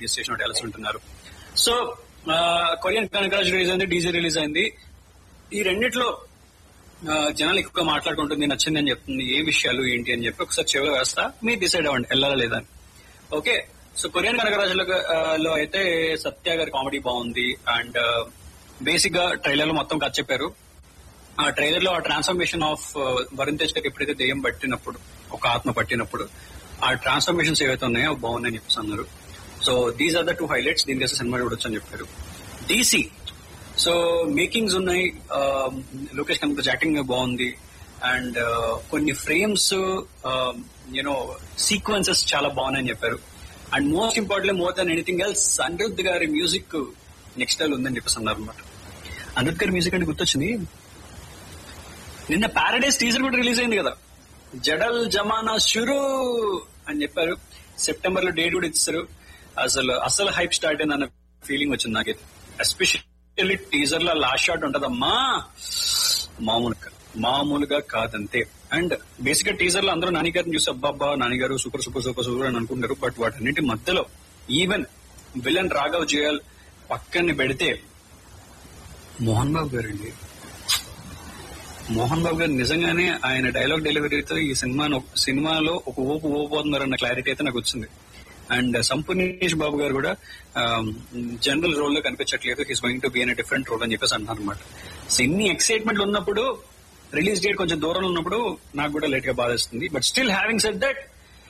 radio station ఒకటి వెళ్ళసి ఉంటున్నారు సో కొరియన్ కనకరాజ్ రిలీజ్ అయింది డీజే రిలీజ్ అయింది ఈ రెండిట్లో ఆ, జనాలు ఎక్కువగా మాట్లాడుకుంటుంది నచ్చింది అని చెప్తుంది ఏ విషయాలు ఏంటి అని చెప్పి ఒకసారి చెవిలో వేస్తా మీరు డిసైడ్ అవ్వండి వెళ్ళాలా లేదా అని ఓకే సో కొరియన్ కనకరాజుల లో అయితే సత్య గారి కామెడీ బాగుంది అండ్ బేసిక్ గా ట్రైలర్ లో మొత్తం కథ చెప్పారు ఆ ట్రైలర్ లో ఆ ట్రాన్స్ఫర్మేషన్ ఆఫ్ వరుణ్ తేజ్ గారికి ఎప్పుడైతే దెయ్యం పట్టినప్పుడు ఒక ఆత్మ పట్టినప్పుడు ఆ ట్రాన్స్ఫర్మేషన్స్ ఏవైతే ఉన్నాయో అవి బాగున్నాయని చెప్పేసి అన్నారు so these are the two highlights దీని కోసం సినిమా చూడొచ్చు అని చెప్పారు డీసీ సో మేకింగ్స్ ఉన్నాయి లోకేష్ కనకరాజ్ యాక్టింగ్ బాగుంది అండ్ కొన్ని ఫ్రేమ్స్ యూనో సీక్వెన్సెస్ చాలా బాగున్నాయని చెప్పారు and most important more than anything else Anirudh గారి మ్యూజిక్ నెక్స్ట్ లెవెల్ ఉందని చెప్పేసి అన్నారు అనమాట అనిరుద్ధ్ గారి మ్యూజిక్ అంటే గుర్తొచ్చింది నిన్న పారడైస్ టీజర్ కూడా రిలీజ్ అయింది కదా జడల్ జమానా షురు అని చెప్పారు సెప్టెంబర్ లో డేట్ కూడా ఇచ్చారు అసలు అసలు హైప్ స్టార్ట్ అయింది అన్న ఫీలింగ్ వచ్చింది నాకైతే ఎస్పెషల్లీ టీజర్ లో లాస్ట్ షాట్ ఉంటదమ్మా మామూలుగా మామూలుగా కాదంతే అండ్ బేసిక్ గా టీజర్ లో అందరూ నాని గారిని చూసి అబ్బాబ్బా నాని గారు సూపర్ సూపర్ సూపర్ సూపర్ అని అనుకుంటారు బట్ వాటన్నిటి మధ్యలో ఈవెన్ విలన్ రాఘవ్ జయల్ పక్కన పెడితే మోహన్ బాబు గారండి మోహన్ బాబు గారు నిజంగానే ఆయన డైలాగ్ డెలివరీతో ఈ సినిమా సినిమాలో ఒక ఊపు ఊపోతున్నారన్న క్లారిటీ అయితే నాకు వచ్చింది అండ్ సంపూర్ణేష్ బాబు గారు కూడా జనరల్ రోల్ లో కనిపించట్లేదు he's going to be an different role అని చెప్పేసి అంటున్నారు అనమాట సో ఇన్ని ఎక్సైట్మెంట్ ఉన్నప్పుడు రిలీజ్ డేట్ కొంచెం దూరంలో ఉన్నప్పుడు నాకు కూడా లేట్ గా బాధేస్తుంది but still having said that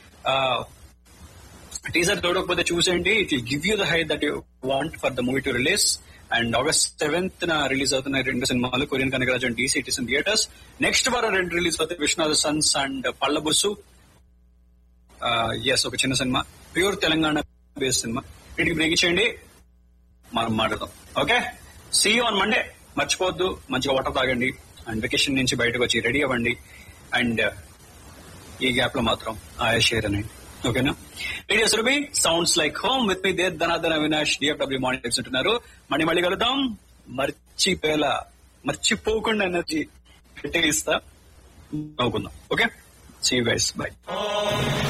teaser చూడకపోతే చూసేయండి it will give you the high that you want for the movie to release and August seventh న రిలీజ్ అవుతున్నాయి రెండు సినిమాలు కొరియన్ Kanagaraj and DC it is in theaters next వారం రెండు release అవుతాయి విశ్వనాథ్ సన్స్ అండ్ పళ్ళబుస్సు ఎస్ ఒక చిన్న సినిమా ప్యూర్ తెలంగాణ బేస్డ్ సినిమా వీటికి బ్రేక్ ఇచ్చేయండి మనం మాట్లాడదాం ఓకే సీ ఆన్ మండే మర్చిపోవద్దు మంచిగా వాటర్ తాగండి అండ్ వెకేషన్ నుంచి బయటకు వచ్చి రెడీ అవ్వండి అండ్ ఈ గ్యాప్ లో మాత్రం ఆయా షేర్ అనండి ఓకేనా radio Surabhi sounds like home with me there ధనాధన అవినాష్ డిఎఫ్డబ్ల్యూ మానిటర్స్ ఉంటున్నారు మళ్ళీ మళ్ళీ కలుద్దాం మర్చిపోయేలా మర్చిపోకుండా ఎనర్జీ పెట్టే ఇస్తా నవ్వుకుందాం ఓకే సీ గైస్ బై